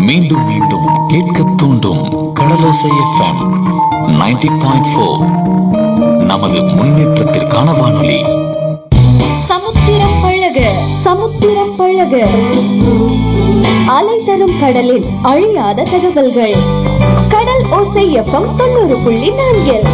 மீண்டும் மீண்டும் கேட்க தூண்டும் கடலோசை எஃப்எம் 90.4 பாயிண்ட் ஃபோர் நமது முன்னேற்றத்திற்கான வானொலி சமுத்திரம் பழக சமுத்திரம் பழக அலை தரும் கடலில் அழியாத தகவல்கள் கடல் ஓசை எஃப்எம் தொண்ணூறு புள்ளி நான்கில்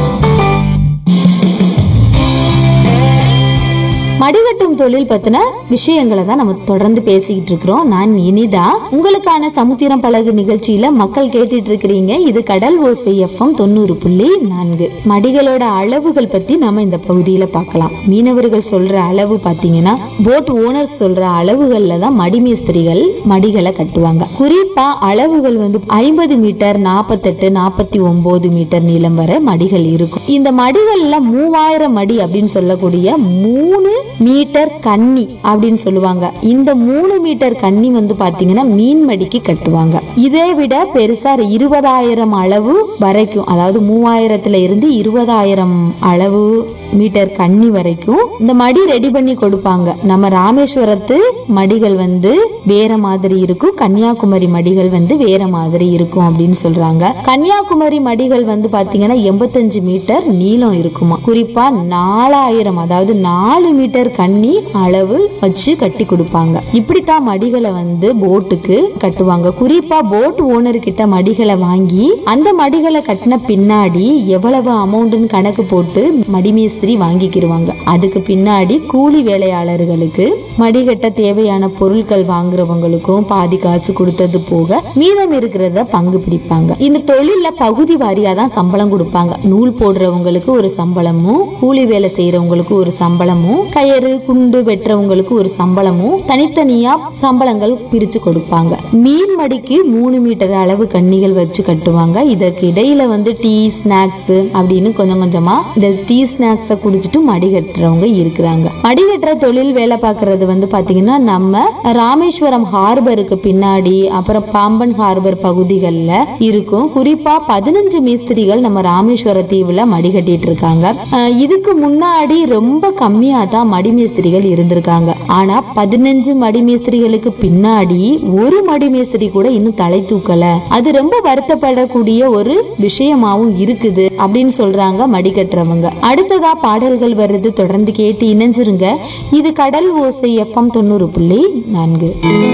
மடிகட்டும் தொழில் பத்தின விஷயங்களை தான் நம்ம தொடர்ந்து பேசிக்கிட்டு இருக்கிறோம் நான் இனிதா உங்களுக்கான சமுத்திரம் பழகு நிகழ்ச்சியில மக்கள் கேட்டுட்டு இருக்கிறீங்க இது கடல் ஓசை எஃப்எம் தொண்ணூறு புள்ளி நான்கு மடிகளோட அளவுகள் பத்தி நாம இந்த பகுதியில பார்க்கலாம் மீனவர்கள் சொல்ற அளவு பாத்தீங்கன்னா போட் ஓனர் சொல்ற அளவுகள்ல தான் மடிமேஸ்திரிகள் மடிகளை கட்டுவாங்க குறிப்பா அளவுகள் வந்து ஐம்பது மீட்டர் நாற்பத்தெட்டு நாற்பத்தி ஒன்பது மீட்டர் நீளம் வரை மடிகள் இருக்கும் இந்த மடிகள்ல மூவாயிரம் மடி அப்படின்னு சொல்லக்கூடிய மூணு மீட்டர் கன்னி அப்படின்னு சொல்லுவாங்க இந்த மூணு மீட்டர் கன்னி வந்து பாத்தீங்கன்னா மீன் மடிக்கு கட்டுவாங்க இதை விட பெருசா இருபதாயிரம் அளவு வரைக்கும் அதாவது மூவாயிரத்துல இருந்து இருபதாயிரம் அளவு மீட்டர் கன்னி வரைக்கும் இந்த மடி ரெடி பண்ணி கொடுப்பாங்க நம்ம ராமேஸ்வரத்து மடிகள் வந்து வேற மாதிரி இருக்கும் கன்னியாகுமரி மடிகள் வந்து வேற மாதிரி இருக்கும் அப்படின்னு சொல்றாங்க கன்னியாகுமரி மடிகள் வந்து பாத்தீங்கன்னா எண்பத்தஞ்சு மீட்டர் நீளம் இருக்குமா குறிப்பா நாலாயிரம் அதாவது நாலு மீட்டர் கன்னி அளவு வச்சு கட்டி கொடுப்பாங்க இப்படித்தான் மடிகளை வந்து போட்டுக்கு கட்டுவாங்க குறிப்பா போட் ஓனர் கிட்ட மடிகளை வாங்கி அந்த மடிகளை கட்டின பின்னாடி எவ்வளவு அமௌண்ட்னு கணக்கு போட்டு மடிமேஸ்திரி வாங்கிக்கிருவாங்க அதுக்கு பின்னாடி கூலி வேலையாளர்களுக்கு மடிகட்ட தேவையான பொருட்கள் வாங்குறவங்களுக்கும் பாதி காசு கொடுத்தது போக மீதம் இருக்கிறத பங்கு பிரிப்பாங்க இந்த தொழில்ல பகுதி வாரியா தான் சம்பளம் கொடுப்பாங்க நூல் போடுறவங்களுக்கு ஒரு சம்பளமும் கூலி வேலை செய்யறவங்களுக்கு ஒரு சம்பளமும் கயறு குண்டு வெட்டுறவங்களுக்கு ஒரு சம்பளமும் தனித்தனியா சம்பளங்கள் பிரிச்சு கொடுப்பாங்க மீன் மடிக்கு மூணு மீட்டர் அளவு கன்னிகள் வச்சு கட்டுவாங்க இதற்கு இடையில வந்து டீ ஸ்நாக்ஸ் அப்படின்னு கொஞ்சம் கொஞ்சமா இந்த டீ ஸ்நாக்ஸை குடிச்சிட்டு மடி கட்டுறவங்க இருக்கிறாங்க மடி கட்டுற தொழில் வேலை பார்க்கறது வந்து பாத்தீங்கன்னா நம்ம ராமேஸ்வரம் ஹார்பருக்கு பின்னாடி அப்புறம் பாம்பன் ஹார்பர் பகுதிகளில் இருக்கும் குறிப்பா பதினஞ்சு மேஸ்திரிகள் நம்ம ராமேஸ்வர தீவுல மடி கட்டிட்டு இருக்காங்க அஹ் இதுக்கு முன்னாடி ரொம்ப கம்மியா தான் மடி மேஸ்திரிகள் இருந்திருக்காங்க ஆனா பதினஞ்சு மடி மேஸ்திரிகளுக்கு பின்னாடி ஒரு மடி மேஸ்திரி கூட இன்னும் தலை தூக்கல அது ரொம்ப வருத்தப்படக்கூடிய ஒரு விஷயமாவும் இருக்குது அப்படின்னு சொல்றாங்க மடி கட்டுறவங்க அடுத்ததா பாடல்கள் வருது தொடர்ந்து கேட்டு இணைஞ்சிருங்க இது கடல் ஓசை எஃப்எம் தொண்ணூறு புள்ளி நான்கு